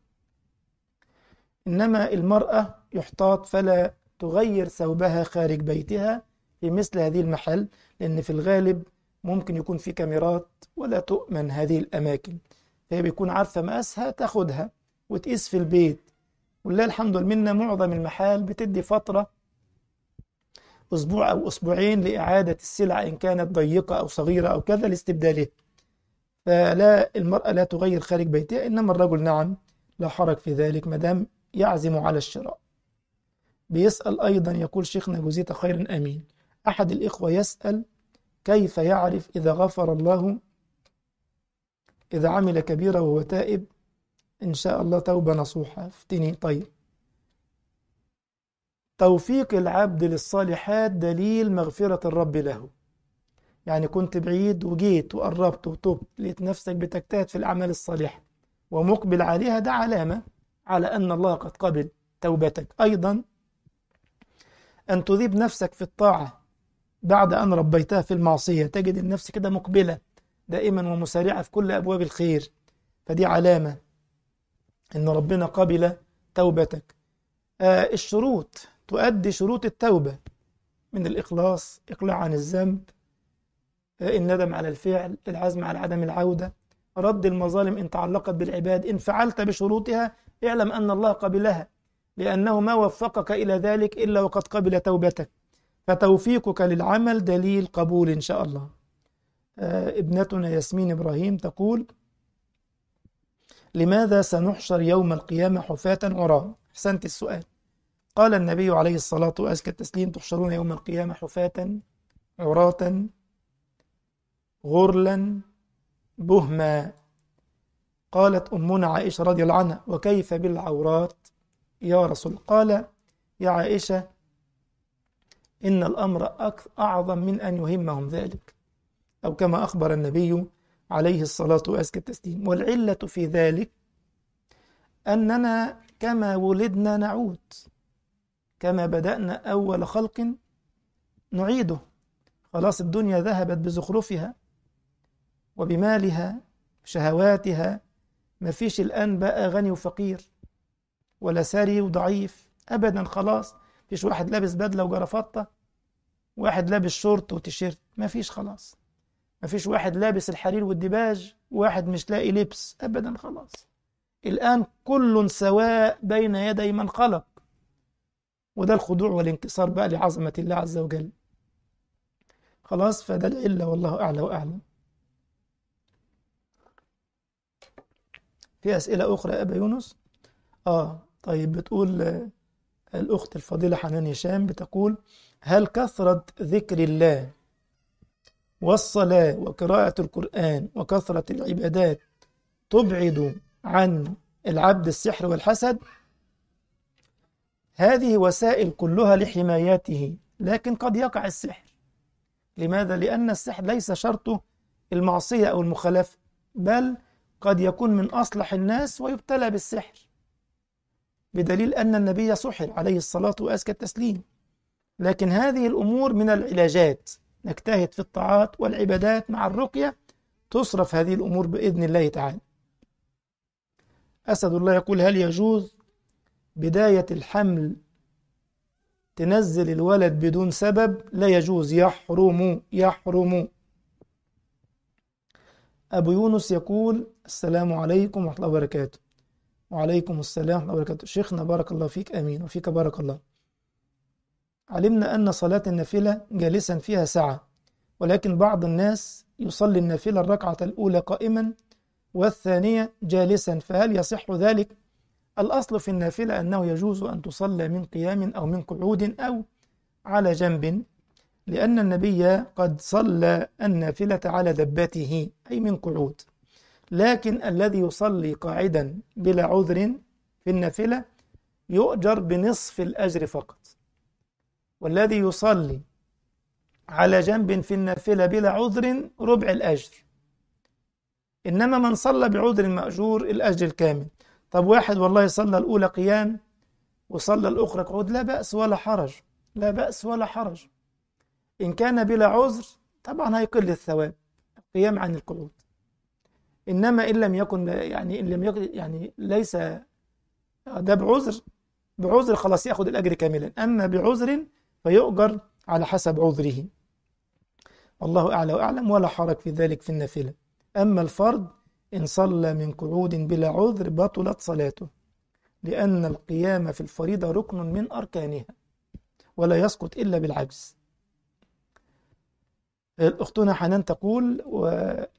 إنما المرأة يحتاط فلا تغير ثوبها خارج بيتها في مثل هذه المحل لأن في الغالب ممكن يكون في كاميرات ولا تؤمن هذه الأماكن فهي بيكون عارفة مقاسها تاخدها وتقيس في البيت ولله الحمد لله معظم المحال بتدي فترة أسبوع أو أسبوعين لإعادة السلعة إن كانت ضيقة أو صغيرة أو كذا لاستبدالها فلا المرأة لا تغير خارج بيتها إنما الرجل نعم لا حرج في ذلك مدام يعزم على الشراء بيسأل أيضا يقول شيخنا جزيت خيرا أمين أحد الإخوة يسأل كيف يعرف إذا غفر الله إذا عمل كبيرة وهو تائب إن شاء الله توبة نصوحة افتني طيب توفيق العبد للصالحات دليل مغفرة الرب له يعني كنت بعيد وجيت وقربت وتبت لقيت نفسك بتجتهد في الأعمال الصالحة ومقبل عليها ده علامة على أن الله قد قبل توبتك أيضا أن تذيب نفسك في الطاعة بعد أن ربيتها في المعصية تجد النفس كده مقبلة دائما ومسارعة في كل أبواب الخير فدي علامة أن ربنا قبل توبتك آه الشروط تؤدي شروط التوبة من الإخلاص إقلاع عن الذنب آه الندم على الفعل العزم على عدم العودة رد المظالم إن تعلقت بالعباد إن فعلت بشروطها اعلم أن الله قبلها لأنه ما وفقك إلى ذلك إلا وقد قبل توبتك فتوفيقك للعمل دليل قبول إن شاء الله آه ابنتنا ياسمين إبراهيم تقول لماذا سنحشر يوم القيامة حفاة عراة أحسنت السؤال قال النبي عليه الصلاة وأزكى التسليم تحشرون يوم القيامة حفاة عراة غرلا بهما قالت أمنا عائشة رضي الله عنها وكيف بالعورات يا رسول قال يا عائشة إن الأمر أعظم من أن يهمهم ذلك أو كما أخبر النبي عليه الصلاة وأزكى التسليم والعلة في ذلك أننا كما ولدنا نعود كما بدأنا أول خلق نعيده خلاص الدنيا ذهبت بزخرفها وبمالها شهواتها ما فيش الآن بقى غني وفقير ولا ساري وضعيف أبدا خلاص فيش واحد لابس بدلة وجرافطة واحد لابس شورت وتيشيرت ما فيش خلاص ما فيش واحد لابس الحرير والديباج وواحد مش لاقي لبس أبدا خلاص الآن كل سواء بين يدي من خلق وده الخضوع والانكسار بقى لعظمة الله عز وجل خلاص فده العلة والله أعلى وأعلم في أسئلة أخرى يا أبا يونس آه طيب بتقول الأخت الفضيلة حنان هشام بتقول هل كثرة ذكر الله والصلاة وقراءة القرآن وكثرة العبادات تبعد عن العبد السحر والحسد هذه وسائل كلها لحمايته لكن قد يقع السحر لماذا؟ لأن السحر ليس شرطه المعصية أو المخالفة بل قد يكون من أصلح الناس ويبتلى بالسحر بدليل أن النبي سحر عليه الصلاة وأزكى التسليم لكن هذه الأمور من العلاجات نجتهد في الطاعات والعبادات مع الرقية تصرف هذه الأمور بإذن الله تعالى أسد الله يقول هل يجوز بداية الحمل تنزل الولد بدون سبب لا يجوز يحرم يحرم أبو يونس يقول السلام عليكم ورحمة الله وبركاته وعليكم السلام ورحمة الله وبركاته شيخنا بارك الله فيك أمين وفيك بارك الله علمنا أن صلاة النافلة جالسا فيها ساعة ولكن بعض الناس يصلي النافلة الركعة الأولى قائما والثانية جالسا فهل يصح ذلك؟ الأصل في النافلة أنه يجوز أن تصلى من قيام أو من قعود أو على جنب لأن النبي قد صلى النافلة على دبته أي من قعود لكن الذي يصلي قاعدا بلا عذر في النافلة يؤجر بنصف الأجر فقط والذي يصلي على جنب في النافلة بلا عذر ربع الأجر إنما من صلى بعذر مأجور الأجر الكامل طب واحد والله صلى الأولى قيام وصلى الأخرى قعود لا بأس ولا حرج لا بأس ولا حرج إن كان بلا عذر طبعا هيقل الثواب القيام عن القعود إنما إن لم يكن يعني إن لم يكن يعني ليس ده بعذر بعذر خلاص ياخذ الأجر كاملا أما بعذر فيؤجر على حسب عذره والله أعلى وأعلم ولا حرج في ذلك في النافلة أما الفرض إن صلى من قعود بلا عذر بطلت صلاته لأن القيام في الفريضة ركن من أركانها ولا يسقط إلا بالعجز أختنا حنان تقول و...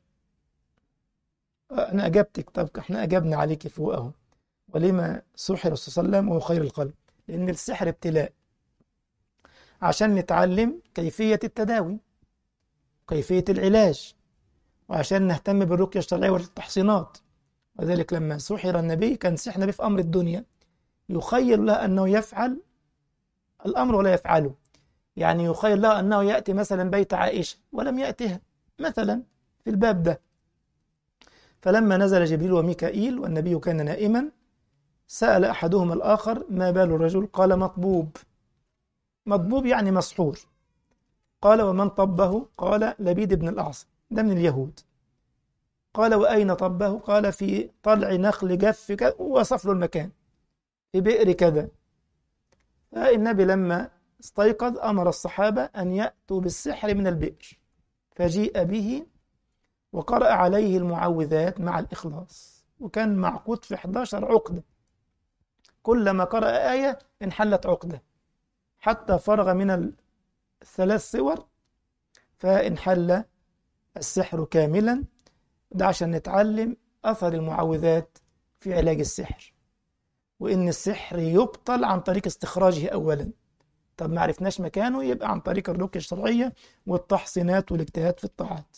أنا أجبتك طب إحنا أجبنا عليك فوق أهو ولما سحر الرسول صلى الله عليه وسلم وهو خير القلب لأن السحر ابتلاء عشان نتعلم كيفية التداوي كيفية العلاج وعشان نهتم بالرقية الشرعية والتحصينات وذلك لما سحر النبي كان سحر النبي في أمر الدنيا يخيل له أنه يفعل الأمر ولا يفعله يعني يخيل له أنه يأتي مثلا بيت عائشة ولم يأتها مثلا في الباب ده فلما نزل جبريل وميكائيل والنبي كان نائما سأل أحدهما الآخر ما بال الرجل قال مطبوب مطبوب يعني مسحور قال ومن طبه قال لبيد بن الأعصم ده من اليهود قال وأين طبه قال في طلع نخل جف ووصف له المكان في بئر كذا فالنبي لما استيقظ أمر الصحابة أن يأتوا بالسحر من البئر فجيء به وقرأ عليه المعوذات مع الإخلاص وكان معقود في 11 عقدة كلما قرأ آية انحلت عقدة حتى فرغ من الثلاث صور فانحل السحر كاملا ده عشان نتعلم أثر المعوذات في علاج السحر وإن السحر يبطل عن طريق استخراجه أولا طب ما عرفناش مكانه يبقى عن طريق الرقية الشرعية والتحصينات والاجتهاد في الطاعات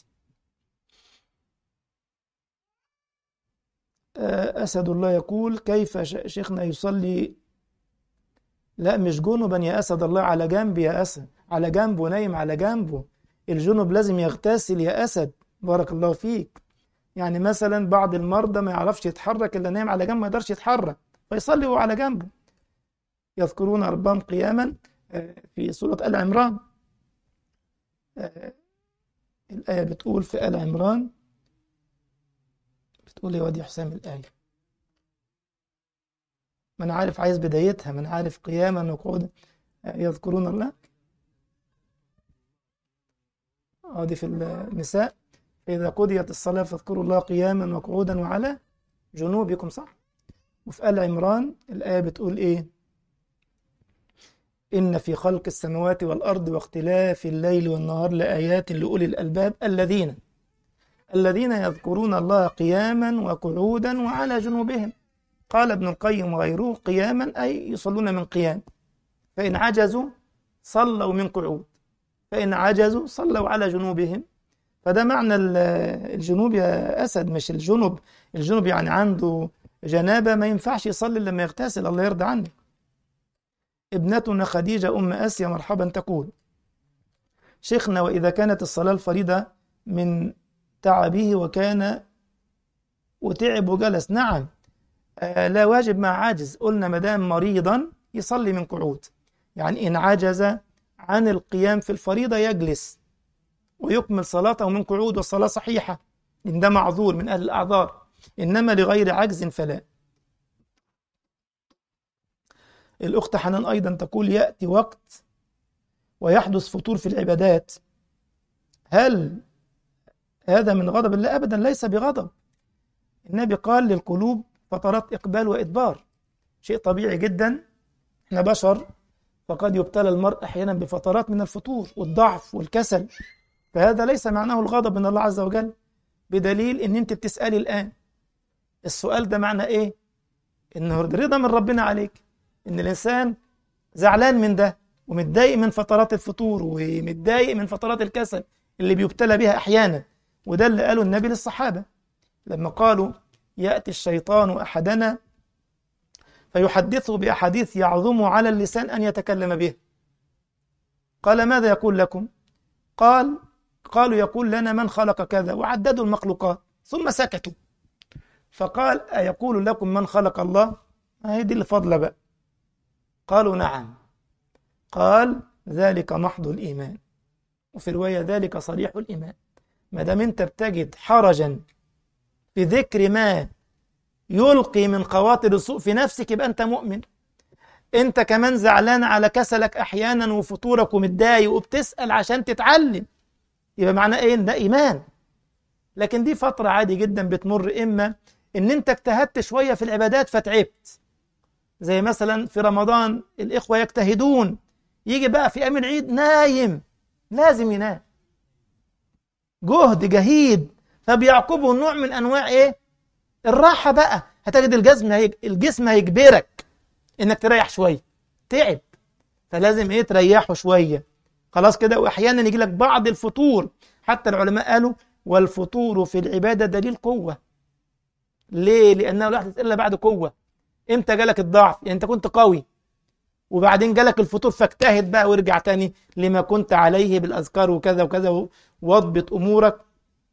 أسد الله يقول كيف شيخنا يصلي لا مش جنبا يا أسد الله على جنب يا أسد على جنبه نايم على جنبه الجنب لازم يغتسل يا أسد بارك الله فيك يعني مثلا بعض المرضى ما يعرفش يتحرك إلا نايم على جنب ما يقدرش يتحرك فيصلي وهو على جنبه يذكرون ربهم قياما في سورة آل عمران الآية بتقول في آل عمران بتقول يا وادي حسام الآية ما أنا عارف عايز بدايتها ما أنا عارف قياما وقعودا يذكرون الله اه دي في النساء إذا قضيت الصلاة فاذكروا الله قياما وقعودا وعلى جنوبكم صح وفي آل عمران الآية بتقول إيه إن في خلق السماوات والأرض واختلاف الليل والنهار لآيات لأولي الألباب الذين الذين يذكرون الله قياما وقعودا وعلى جنوبهم قال ابن القيم وغيره قياما أي يصلون من قيام فإن عجزوا صلوا من قعود فإن عجزوا صلوا على جنوبهم فده معنى الجنوب يا أسد مش الجنوب الجنوب يعني عنده جنابة ما ينفعش يصلي لما يغتسل الله يرضى عنك ابنتنا خديجة أم آسيا مرحبا تقول شيخنا وإذا كانت الصلاة الفريضة من تعبه وكان وتعب وجلس نعم آه لا واجب مع عاجز قلنا مدام مريضا يصلي من قعود يعني إن عجز عن القيام في الفريضة يجلس ويكمل صلاته من قعود والصلاة صحيحة إن ده معذور من أهل الأعذار إنما لغير عجز فلا الأخت حنان أيضا تقول يأتي وقت ويحدث فتور في العبادات هل هذا من غضب الله أبدا ليس بغضب النبي قال للقلوب فترات إقبال وإدبار شيء طبيعي جدا احنا بشر فقد يبتلى المرء أحيانا بفترات من الفتور والضعف والكسل فهذا ليس معناه الغضب من الله عز وجل بدليل ان انت بتسألي الآن السؤال ده معنى ايه انه رضا من ربنا عليك ان الانسان زعلان من ده ومتضايق من فترات الفتور ومتضايق من فترات الكسل اللي بيبتلى بها احيانا وده اللي قاله النبي للصحابة لما قالوا يأتي الشيطان أحدنا فيحدثه بأحاديث يعظم على اللسان أن يتكلم به قال ماذا يقول لكم قال قالوا يقول لنا من خلق كذا وعددوا المخلوقات ثم سكتوا فقال أيقول لكم من خلق الله هي دي الفضلة بقى قالوا نعم قال ذلك محض الإيمان وفي رواية ذلك صريح الإيمان ما دام أنت بتجد حرجا في ذكر ما يلقي من خواطر السوء في نفسك يبقى أنت مؤمن أنت كمان زعلان على كسلك أحيانا وفتورك ومتضايق وبتسأل عشان تتعلم يبقى معناه إيه ده إيمان لكن دي فترة عادي جدا بتمر إما إن أنت اجتهدت شوية في العبادات فتعبت زي مثلا في رمضان الإخوة يجتهدون يجي بقى في أيام العيد نايم لازم ينام جهد جهيد فبيعقبه نوع من أنواع إيه الراحة بقى هتجد الجسم هيج... الجسم هيجبرك إنك تريح شوية تعب فلازم إيه تريحه شوية خلاص كده وأحيانا يجي لك بعض الفتور حتى العلماء قالوا والفتور في العبادة دليل قوة ليه؟ لأنه لا يحدث إلا بعد قوة إمتى جالك الضعف؟ يعني أنت كنت قوي وبعدين جالك الفتور فاجتهد بقى وارجع تاني لما كنت عليه بالأذكار وكذا وكذا واضبط أمورك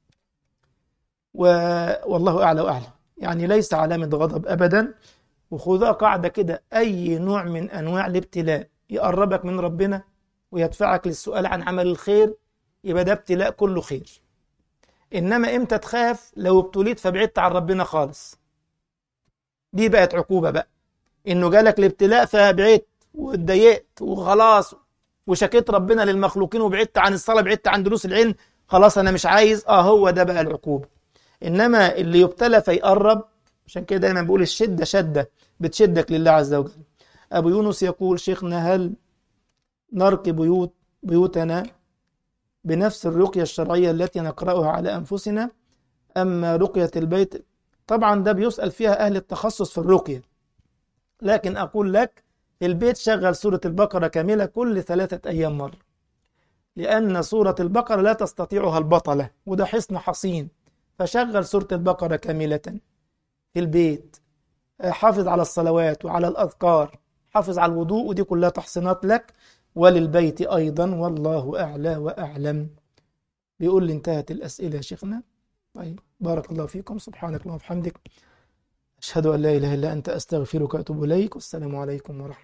و... والله أعلى وأعلم يعني ليس علامة غضب أبدا وخذها قاعدة كده أي نوع من أنواع الابتلاء يقربك من ربنا ويدفعك للسؤال عن عمل الخير يبقى ده ابتلاء كله خير إنما إمتى تخاف لو ابتليت فبعدت عن ربنا خالص دي بقت عقوبة بقى إنه جالك الابتلاء فبعدت واتضايقت وخلاص وشكيت ربنا للمخلوقين وبعدت عن الصلاة بعدت عن دروس العلم خلاص أنا مش عايز آه هو ده بقى العقوبة إنما اللي يبتلى فيقرب عشان كده دايما بقول الشدة شدة بتشدك لله عز وجل أبو يونس يقول شيخنا هل نرقي بيوت بيوتنا بنفس الرقية الشرعية التي نقرأها على أنفسنا أما رقية البيت طبعا ده بيسأل فيها أهل التخصص في الرقية لكن أقول لك البيت شغل سورة البقرة كاملة كل ثلاثة أيام مرة لأن سورة البقرة لا تستطيعها البطلة وده حصن حصين فشغل سورة البقرة كاملة في البيت حافظ على الصلوات وعلى الأذكار حافظ على الوضوء ودي كلها تحصينات لك وللبيت أيضا والله أعلى وأعلم بيقول لي انتهت الأسئلة يا شيخنا طيب بارك الله فيكم سبحانك اللهم وبحمدك أشهد أن لا إله إلا أنت أستغفرك وأتوب إليك والسلام عليكم ورحمة